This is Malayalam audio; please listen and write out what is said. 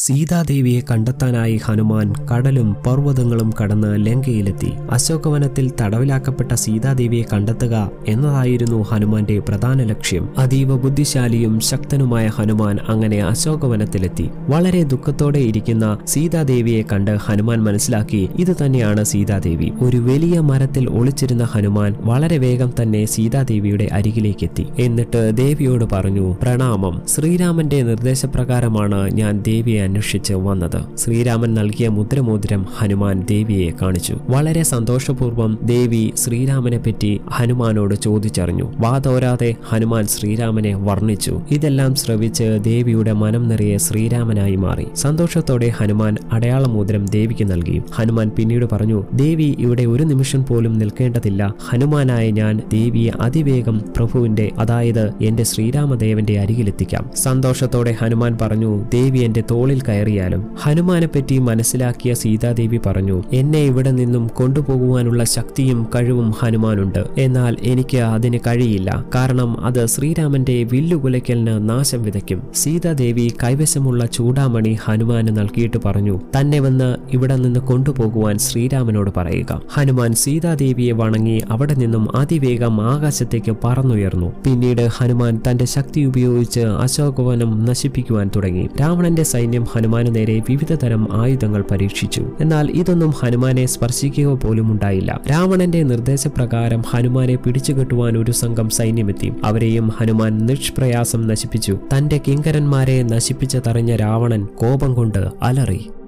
സീതാദേവിയെ കണ്ടെത്താനായി ഹനുമാൻ കടലും പർവ്വതങ്ങളും കടന്ന് ലങ്കയിലെത്തി അശോകവനത്തിൽ തടവിലാക്കപ്പെട്ട സീതാദേവിയെ കണ്ടെത്തുക എന്നതായിരുന്നു ഹനുമാന്റെ പ്രധാന ലക്ഷ്യം അതീവ ബുദ്ധിശാലിയും ശക്തനുമായ ഹനുമാൻ അങ്ങനെ അശോകവനത്തിലെത്തി വളരെ ദുഃഖത്തോടെ ഇരിക്കുന്ന സീതാദേവിയെ കണ്ട് ഹനുമാൻ മനസ്സിലാക്കി ഇത് തന്നെയാണ് സീതാദേവി ഒരു വലിയ മരത്തിൽ ഒളിച്ചിരുന്ന ഹനുമാൻ വളരെ വേഗം തന്നെ സീതാദേവിയുടെ അരികിലേക്കെത്തി എന്നിട്ട് ദേവിയോട് പറഞ്ഞു പ്രണാമം ശ്രീരാമന്റെ നിർദ്ദേശപ്രകാരമാണ് ഞാൻ ദേവിയെ അന്വേഷിച്ച് വന്നത് ശ്രീരാമൻ നൽകിയ മുദ്രമോതിരം ഹനുമാൻ ദേവിയെ കാണിച്ചു വളരെ സന്തോഷപൂർവ്വം ദേവി ശ്രീരാമനെ പറ്റി ഹനുമാനോട് ചോദിച്ചറിഞ്ഞു വാതോരാതെ ഹനുമാൻ ശ്രീരാമനെ വർണ്ണിച്ചു ഇതെല്ലാം ശ്രവിച്ച് ദേവിയുടെ മനം നിറയെ ശ്രീരാമനായി മാറി സന്തോഷത്തോടെ ഹനുമാൻ അടയാളമോതിരം ദേവിക്ക് നൽകി ഹനുമാൻ പിന്നീട് പറഞ്ഞു ദേവി ഇവിടെ ഒരു നിമിഷം പോലും നിൽക്കേണ്ടതില്ല ഹനുമാനായ ഞാൻ ദേവിയെ അതിവേഗം പ്രഭുവിന്റെ അതായത് എന്റെ ശ്രീരാമദേവന്റെ അരികിലെത്തിക്കാം സന്തോഷത്തോടെ ഹനുമാൻ പറഞ്ഞു ദേവി എന്റെ തോളിൽ കയറിയാലും ഹനുമാനെ പറ്റി മനസ്സിലാക്കിയ സീതാദേവി പറഞ്ഞു എന്നെ ഇവിടെ നിന്നും കൊണ്ടുപോകുവാനുള്ള ശക്തിയും കഴിവും ഹനുമാനുണ്ട് എന്നാൽ എനിക്ക് അതിന് കഴിയില്ല കാരണം അത് ശ്രീരാമന്റെ വില്ലുകുലയ്ക്കലിന് നാശം വിതയ്ക്കും സീതാദേവി കൈവശമുള്ള ചൂടാമണി ഹനുമാന് നൽകിയിട്ട് പറഞ്ഞു തന്നെ വന്ന് ഇവിടെ നിന്ന് കൊണ്ടുപോകുവാൻ ശ്രീരാമനോട് പറയുക ഹനുമാൻ സീതാദേവിയെ വണങ്ങി അവിടെ നിന്നും അതിവേഗം ആകാശത്തേക്ക് പറന്നുയർന്നു പിന്നീട് ഹനുമാൻ തന്റെ ശക്തി ഉപയോഗിച്ച് അശോകവനം നശിപ്പിക്കുവാൻ തുടങ്ങി രാവണന്റെ സൈന്യം ഹനുമാന് നേരെ വിവിധ തരം ആയുധങ്ങൾ പരീക്ഷിച്ചു എന്നാൽ ഇതൊന്നും ഹനുമാനെ സ്പർശിക്കുക പോലും ഉണ്ടായില്ല രാവണന്റെ നിർദ്ദേശപ്രകാരം ഹനുമാനെ പിടിച്ചുകെട്ടുവാൻ ഒരു സംഘം സൈന്യമെത്തി അവരെയും ഹനുമാൻ നിഷ്പ്രയാസം നശിപ്പിച്ചു തന്റെ കിങ്കരന്മാരെ നശിപ്പിച്ച തറിഞ്ഞ രാവണൻ കോപം കൊണ്ട് അലറി